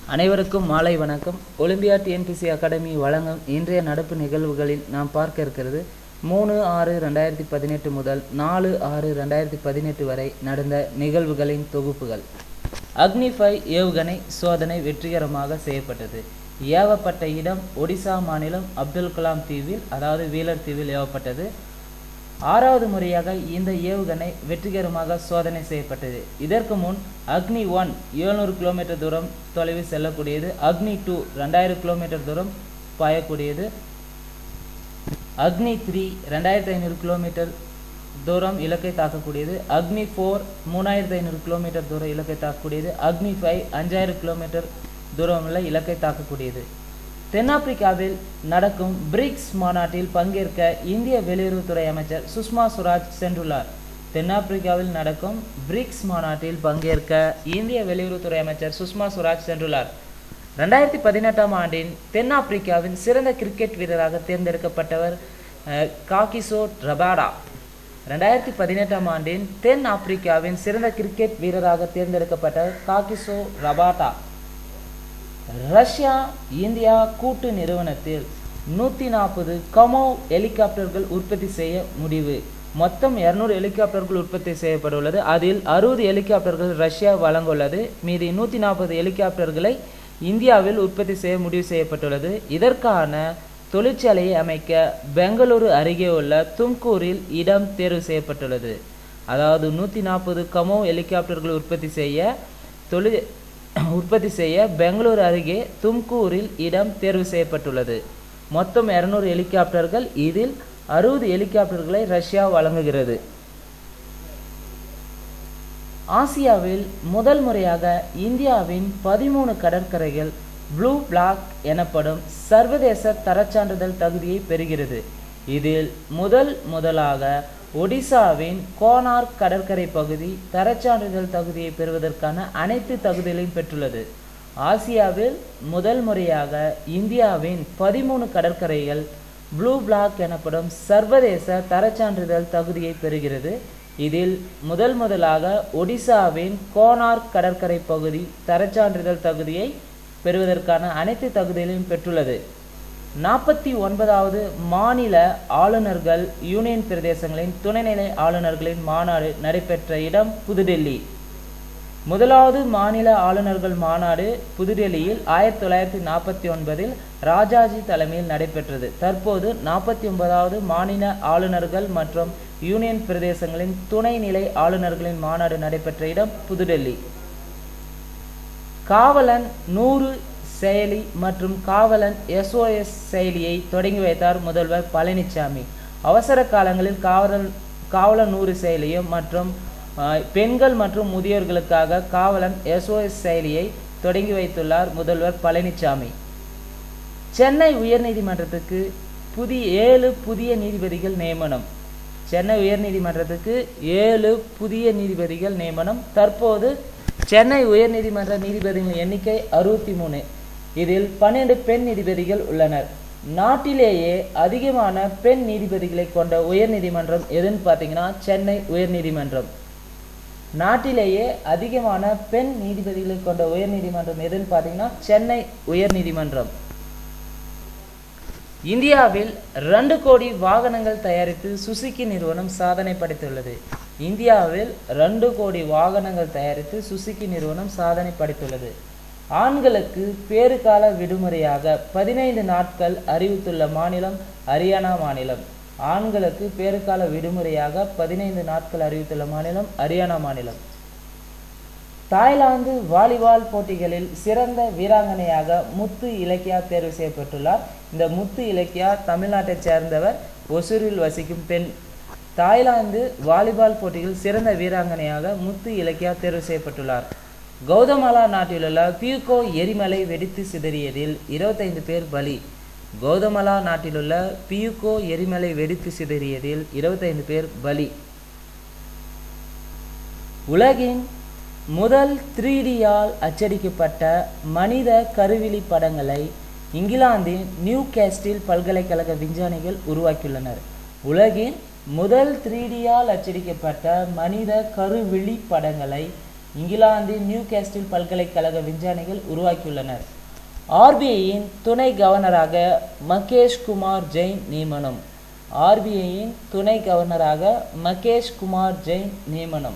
அனைவருக்கும் மாலை வணக்கம் ஒலிம்பியா டிஎன்பிசி அகாடமி வழங்கும் இன்றைய நடப்பு நிகழ்வுகளில் நாம் பார்க்க இருக்கிறது மூணு ஆறு ரெண்டாயிரத்தி பதினெட்டு முதல் நாலு ஆறு ரெண்டாயிரத்தி பதினெட்டு வரை நடந்த நிகழ்வுகளின் தொகுப்புகள் அக்னி ஃபைவ் ஏவுகணை சோதனை வெற்றிகரமாக செய்யப்பட்டது ஏவப்பட்ட இடம் ஒடிசா மாநிலம் அப்துல் கலாம் தீவில் அதாவது வீலர் தீவில் ஏவப்பட்டது ஆறாவது முறையாக இந்த ஏவுகணை வெற்றிகரமாக சோதனை செய்யப்பட்டது இதற்கு முன் அக்னி ஒன் எழுநூறு கிலோமீட்டர் தூரம் தொலைவில் செல்லக்கூடியது அக்னி டூ ரெண்டாயிரம் கிலோமீட்டர் தூரம் பாயக்கூடியது அக்னி த்ரீ ரெண்டாயிரத்தி ஐநூறு கிலோமீட்டர் தூரம் இலக்கை தாக்கக்கூடியது அக்னி ஃபோர் மூணாயிரத்தி ஐநூறு கிலோமீட்டர் தூரம் இலக்கை தாக்கக்கூடியது அக்னி ஃபைவ் அஞ்சாயிரம் கிலோமீட்டர் தூரம் உள்ள இலக்கை தாக்கக்கூடியது தென்னாப்பிரிக்காவில் நடக்கும் பிரிக்ஸ் மாநாட்டில் பங்கேற்க இந்திய வெளியுறவுத்துறை அமைச்சர் சுஷ்மா சுவராஜ் சென்றுள்ளார் தென்னாப்பிரிக்காவில் நடக்கும் பிரிக்ஸ் மாநாட்டில் பங்கேற்க இந்திய வெளியுறவுத்துறை அமைச்சர் சுஷ்மா சுவராஜ் சென்றுள்ளார் ரெண்டாயிரத்தி பதினெட்டாம் ஆண்டின் தென்னாப்பிரிக்காவின் சிறந்த கிரிக்கெட் வீரராக தேர்ந்தெடுக்கப்பட்டவர் அஹ், காகிசோ ரபாடா ரெண்டாயிரத்தி பதினெட்டாம் ஆண்டின் தென் ஆப்பிரிக்காவின் சிறந்த கிரிக்கெட் வீரராக தேர்ந்தெடுக்கப்பட்டவர் காகிசோ ரபாட்டா ரஷ்யா இந்தியா கூட்டு நிறுவனத்தில் நூற்றி நாற்பது கமோ ஹெலிகாப்டர்கள் உற்பத்தி செய்ய முடிவு மொத்தம் இரநூறு ஹெலிகாப்டர்கள் உற்பத்தி செய்யப்பட்டுள்ளது அதில் அறுபது ஹெலிகாப்டர்கள் ரஷ்யா வழங்குள்ளது மீதி நூற்றி நாற்பது ஹெலிகாப்டர்களை இந்தியாவில் உற்பத்தி செய்ய முடிவு செய்யப்பட்டுள்ளது இதற்கான தொழிற்சாலையை அமைக்க பெங்களூரு அருகே உள்ள தும்கூரில் இடம் தேர்வு செய்யப்பட்டுள்ளது அதாவது நூற்றி நாற்பது கமோ ஹெலிகாப்டர்கள் உற்பத்தி செய்ய தொழில் உற்பத்தி செய்ய பெங்களூரு அருகே தும்கூரில் இடம் தேர்வு செய்யப்பட்டுள்ளது மொத்தம் இரநூறு ஹெலிகாப்டர்கள் இதில் அறுபது ஹெலிகாப்டர்களை ரஷ்யா வழங்குகிறது ஆசியாவில் முதல் முறையாக இந்தியாவின் பதிமூணு கடற்கரைகள் ப்ளூ பிளாக் எனப்படும் சர்வதேச தரச்சான்றிதழ் தகுதியை பெறுகிறது இதில் முதல் முதலாக ஒடிசாவின் கோனார்க் கடற்கரை பகுதி தரச்சான்றிதழ் தகுதியை பெறுவதற்கான அனைத்து தகுதிகளையும் பெற்றுள்ளது ஆசியாவில் முதல் முறையாக இந்தியாவின் பதிமூணு கடற்கரைகள் ப்ளூ பிளாக் எனப்படும் சர்வதேச தரச்சான்றிதழ் தகுதியை பெறுகிறது இதில் முதல் முதலாக ஒடிசாவின் கோனார்க் கடற்கரை பகுதி தரச்சான்றிதழ் தகுதியை பெறுவதற்கான அனைத்து தகுதிகளையும் பெற்றுள்ளது நாற்பத்தி ஒன்பதாவது மாநில ஆளுநர்கள் யூனியன் பிரதேசங்களின் துணைநிலை ஆளுநர்களின் மாநாடு நடைபெற்ற இடம் புதுடெல்லி முதலாவது மாநில ஆளுநர்கள் மாநாடு புதுடெல்லியில் ஆயிரத்தி தொள்ளாயிரத்தி நாற்பத்தி ஒன்பதில் ராஜாஜி தலைமையில் நடைபெற்றது தற்போது நாற்பத்தி ஒன்பதாவது மாநில ஆளுநர்கள் மற்றும் யூனியன் பிரதேசங்களின் துணைநிலை ஆளுநர்களின் மாநாடு நடைபெற்ற இடம் புதுடெல்லி காவலன் நூறு செயலி மற்றும் காவலன் எஸ்ஓஎஸ் செயலியை தொடங்கி வைத்தார் முதல்வர் பழனிசாமி அவசர காலங்களில் காவலன் காவலன் நூறு செயலியும் மற்றும் அஹ், பெண்கள் மற்றும் முதியோர்களுக்காக காவலன் எஸ்ஓஎஸ் செயலியை தொடங்கி வைத்துள்ளார் முதல்வர் பழனிசாமி சென்னை உயர்நீதிமன்றத்துக்கு புதிய ஏழு புதிய நீதிபதிகள் நியமனம் சென்னை உயர்நீதிமன்றத்துக்கு ஏழு புதிய நீதிபதிகள் நியமனம் தற்போது சென்னை உயர்நீதிமன்ற நீதிபதிகளின் எண்ணிக்கை அறுபத்தி மூணு இதில் பன்னெண்டு பெண் நீதிபதிகள் உள்ளனர் நாட்டிலேயே அதிகமான பெண் நீதிபதிகளை கொண்ட உயர்நீதிமன்றம் எதுன்னு பார்த்தீங்கன்னா சென்னை உயர்நீதிமன்றம் நாட்டிலேயே அதிகமான பெண் நீதிபதிகளை கொண்ட உயர்நீதிமன்றம் எதுன்னு பார்த்தீங்கன்னா சென்னை உயர்நீதிமன்றம் இந்தியாவில் ரெண்டு கோடி வாகனங்கள் தயாரித்து சுசுகி நிறுவனம் சாதனை படைத்துள்ளது இந்தியாவில் ரெண்டு கோடி வாகனங்கள் தயாரித்து சுசுகி நிறுவனம் சாதனை படைத்துள்ளது ஆண்களுக்கு பேறுகால விடுமுறையாக பதினைந்து நாட்கள் அறிவித்துள்ள மாநிலம் ஹரியானா மாநிலம் ஆண்களுக்கு பேறுகால விடுமுறையாக பதினைந்து நாட்கள் அறிவித்துள்ள மாநிலம் ஹரியானா மாநிலம் தாய்லாந்து வாலிபால் போட்டிகளில் சிறந்த வீராங்கனையாக முத்து இலக்கியா தேர்வு செய்யப்பட்டுள்ளார் இந்த முத்து இலக்கியா தமிழ்நாட்டைச் சேர்ந்தவர் ஒசூரில் வசிக்கும் பெண் தாய்லாந்து வாலிபால் போட்டியில் சிறந்த வீராங்கனையாக முத்து இலக்கியா தேர்வு செய்யப்பட்டுள்ளார் கௌதமாலா நாட்டிலுள்ள பியூகோ எரிமலை வெடித்து சிதறியதில் இருபத்தைந்து பேர் பலி கௌதமலா நாட்டிலுள்ள பியூகோ எரிமலை வெடித்து சிதறியதில் இருபத்தைந்து பேர் பலி உலகின் முதல் 3Dயால் அச்சடிக்கப்பட்ட மனித கருவிழி படங்களை இங்கிலாந்தின் நியூ கேஸ்டில் பல்கலைக்கழக விஞ்ஞானிகள் உருவாக்கியுள்ளனர் உலகின் முதல் 3Dயால் அச்சடிக்கப்பட்ட மனித கருவிழி படங்களை இங்கிலாந்தின் நியூ கேஸ்டில் பல்கலைக்கழக விஞ்ஞானிகள் உருவாக்கியுள்ளனர் ஆர்பிஐயின் துணை கவர்னராக மகேஷ் குமார் ஜெயின் நியமனம் ஆர்பிஐயின் துணை கவர்னராக மகேஷ் குமார் ஜெயின் நியமனம்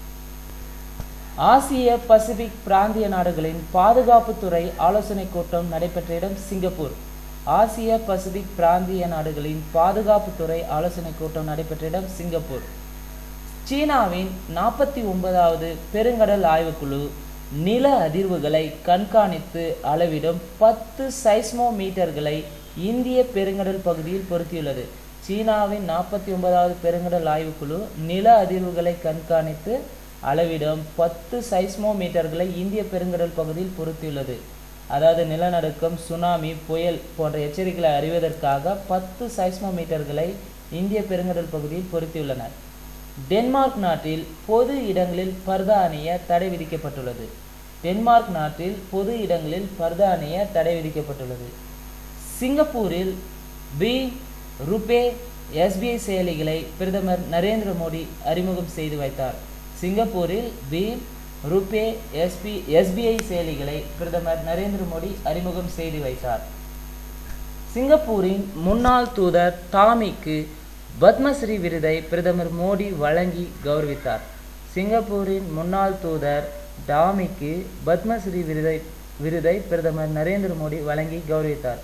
ஆசிய பசிபிக் பிராந்திய நாடுகளின் பாதுகாப்புத்துறை ஆலோசனை கூட்டம் நடைபெற்ற இடம் சிங்கப்பூர் ஆசிய பசிபிக் பிராந்திய நாடுகளின் பாதுகாப்புத்துறை ஆலோசனை கூட்டம் நடைபெற்ற இடம் சிங்கப்பூர் சீனாவின் நாற்பத்தி ஒன்பதாவது பெருங்கடல் ஆய்வுக்குழு நில அதிர்வுகளை கண்காணித்து அளவிடும் பத்து சைஸ்மோமீட்டர்களை இந்திய பெருங்கடல் பகுதியில் பொருத்தியுள்ளது சீனாவின் நாற்பத்தி ஒன்பதாவது பெருங்கடல் ஆய்வுக்குழு நில அதிர்வுகளை கண்காணித்து அளவிடும் பத்து சைஸ்மோமீட்டர்களை இந்திய பெருங்கடல் பகுதியில் பொருத்தியுள்ளது அதாவது நிலநடுக்கம் சுனாமி புயல் போன்ற எச்சரிக்கைகளை அறிவதற்காக பத்து சைஸ்மோமீட்டர்களை இந்திய பெருங்கடல் பகுதியில் பொருத்தியுள்ளனர் டென்மார்க் நாட்டில் பொது இடங்களில் பர்தா அணிய தடை விதிக்கப்பட்டுள்ளது டென்மார்க் நாட்டில் பொது இடங்களில் பர்தா அணிய தடை விதிக்கப்பட்டுள்ளது சிங்கப்பூரில் பி ருபே எஸ்பிஐ செயலிகளை பிரதமர் நரேந்திர மோடி அறிமுகம் செய்து வைத்தார் சிங்கப்பூரில் பீம் ருபே எஸ்பி எஸ்பிஐ செயலிகளை பிரதமர் நரேந்திர மோடி அறிமுகம் செய்து வைத்தார் சிங்கப்பூரின் முன்னாள் தூதர் டாமிக்கு பத்மஸ்ரீ விருதை பிரதமர் மோடி வழங்கி கௌரவித்தார் சிங்கப்பூரின் முன்னாள் தூதர் டாமிக்கு பத்மஸ்ரீ விருதை விருதை பிரதமர் நரேந்திர மோடி வழங்கி கௌரவித்தார்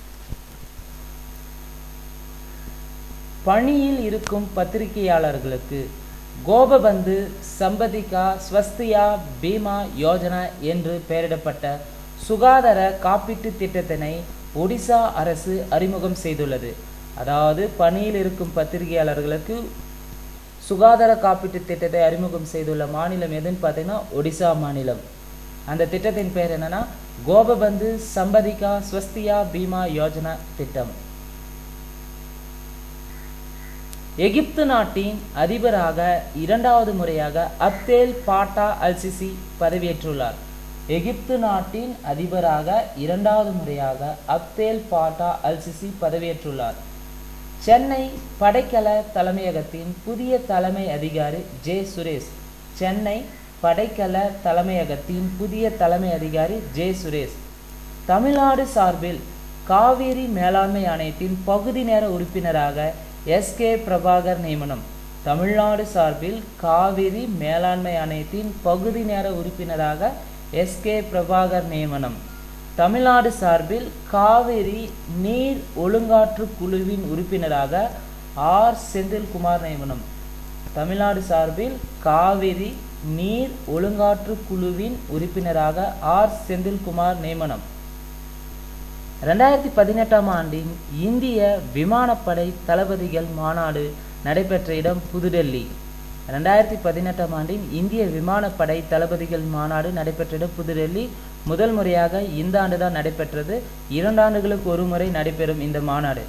பணியில் இருக்கும் பத்திரிகையாளர்களுக்கு கோபபந்து சம்பதிகா ஸ்வஸ்தியா பீமா யோஜனா என்று பெயரிடப்பட்ட சுகாதார காப்பீட்டு திட்டத்தினை ஒடிசா அரசு அறிமுகம் செய்துள்ளது அதாவது பணியில் இருக்கும் பத்திரிகையாளர்களுக்கு சுகாதார காப்பீட்டு திட்டத்தை அறிமுகம் செய்துள்ள மாநிலம் எதுன்னு பார்த்தீங்கன்னா ஒடிசா மாநிலம் அந்த திட்டத்தின் பெயர் என்னன்னா கோபபந்து சம்பதிகா ஸ்வஸ்தியா பீமா யோஜனா திட்டம் எகிப்து நாட்டின் அதிபராக இரண்டாவது முறையாக அப்தேல் பாட்டா அல்சிசி பதவியேற்றுள்ளார் எகிப்து நாட்டின் அதிபராக இரண்டாவது முறையாக அப்தேல் பாட்டா அல்சிசி பதவியேற்றுள்ளார் சென்னை படைக்கல தலைமையகத்தின் புதிய தலைமை அதிகாரி ஜே சுரேஷ் சென்னை படைக்கல தலைமையகத்தின் புதிய தலைமை அதிகாரி ஜே சுரேஷ் தமிழ்நாடு சார்பில் காவேரி மேலாண்மை ஆணையத்தின் பகுதி நேர உறுப்பினராக எஸ் கே பிரபாகர் நியமனம் தமிழ்நாடு சார்பில் காவிரி மேலாண்மை ஆணையத்தின் பகுதி நேர உறுப்பினராக எஸ் கே பிரபாகர் நியமனம் தமிழ்நாடு சார்பில் காவிரி நீர் ஒழுங்காற்று குழுவின் உறுப்பினராக ஆர் செந்தில்குமார் நியமனம் தமிழ்நாடு சார்பில் காவிரி நீர் ஒழுங்காற்று குழுவின் உறுப்பினராக ஆர் செந்தில்குமார் நியமனம் ரெண்டாயிரத்தி பதினெட்டாம் ஆண்டின் இந்திய விமானப்படை தளபதிகள் மாநாடு நடைபெற்ற இடம் புதுடெல்லி ரெண்டாயிரத்தி பதினெட்டாம் ஆண்டின் இந்திய விமானப்படை தளபதிகள் மாநாடு நடைபெற்ற இடம் புதுடெல்லி முதல் முறையாக இந்த ஆண்டு தான் நடைபெற்றது இரண்டு ஆண்டுகளுக்கு ஒரு முறை நடைபெறும் இந்த மாநாடு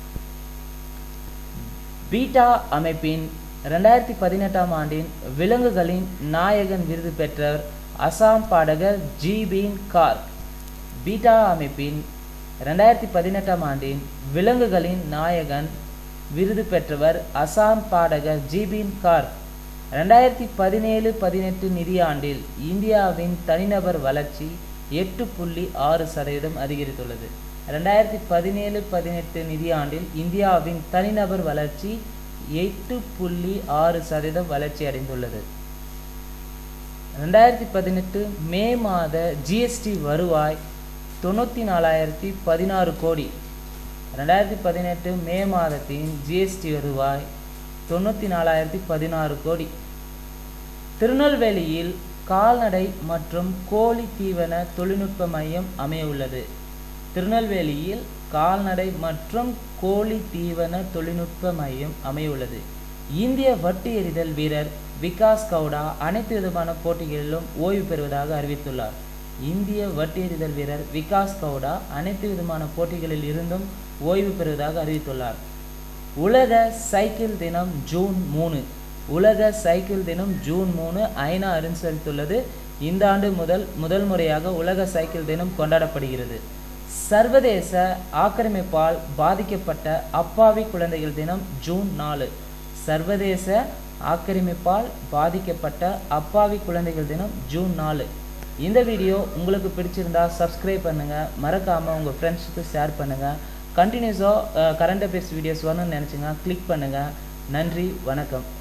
பீட்டா அமைப்பின் ரெண்டாயிரத்தி பதினெட்டாம் ஆண்டின் விலங்குகளின் நாயகன் விருது பெற்றவர் அசாம் பாடகர் ஜிபீன் கார்க் பீட்டா அமைப்பின் ரெண்டாயிரத்தி பதினெட்டாம் ஆண்டின் விலங்குகளின் நாயகன் விருது பெற்றவர் அசாம் பாடகர் ஜிபின் கார்க் ரெண்டாயிரத்தி பதினேழு பதினெட்டு நிதியாண்டில் இந்தியாவின் தனிநபர் வளர்ச்சி எட்டு புள்ளி ஆறு சதவீதம் அதிகரித்துள்ளது ரெண்டாயிரத்தி பதினேழு பதினெட்டு நிதியாண்டில் இந்தியாவின் தனிநபர் வளர்ச்சி எட்டு புள்ளி ஆறு சதவீதம் வளர்ச்சி அடைந்துள்ளது ரெண்டாயிரத்தி பதினெட்டு மே மாத ஜிஎஸ்டி வருவாய் தொண்ணூற்றி நாலாயிரத்தி பதினாறு கோடி ரெண்டாயிரத்தி பதினெட்டு மே மாதத்தின் ஜிஎஸ்டி வருவாய் தொண்ணூற்றி நாலாயிரத்தி பதினாறு கோடி திருநெல்வேலியில் கால்நடை மற்றும் கோழி தீவன தொழில்நுட்ப மையம் அமைய உள்ளது திருநெல்வேலியில் கால்நடை மற்றும் கோழி தீவன தொழில்நுட்ப மையம் அமைய உள்ளது இந்திய வட்டு எறிதல் வீரர் விகாஸ் கவுடா அனைத்து விதமான போட்டிகளிலும் ஓய்வு பெறுவதாக அறிவித்துள்ளார் இந்திய வட்டு எறிதல் வீரர் விகாஸ் கவுடா அனைத்து விதமான போட்டிகளில் இருந்தும் ஓய்வு பெறுவதாக அறிவித்துள்ளார் உலக சைக்கிள் தினம் ஜூன் மூணு உலக சைக்கிள் தினம் ஜூன் மூணு ஐநா அனுசரித்துள்ளது இந்த ஆண்டு முதல் முதல் முறையாக உலக சைக்கிள் தினம் கொண்டாடப்படுகிறது சர்வதேச ஆக்கிரமிப்பால் பாதிக்கப்பட்ட அப்பாவி குழந்தைகள் தினம் ஜூன் நாலு சர்வதேச ஆக்கிரமிப்பால் பாதிக்கப்பட்ட அப்பாவி குழந்தைகள் தினம் ஜூன் நாலு இந்த வீடியோ உங்களுக்கு பிடிச்சிருந்தா சப்ஸ்கிரைப் பண்ணுங்கள் மறக்காமல் உங்கள் ஃப்ரெண்ட்ஸுக்கு ஷேர் பண்ணுங்கள் கண்டினியூஸாக கரண்ட் அஃபேர்ஸ் வீடியோஸ் வரணும்னு நினச்சிங்கன்னா கிளிக் பண்ணுங்கள் நன்றி வணக்கம்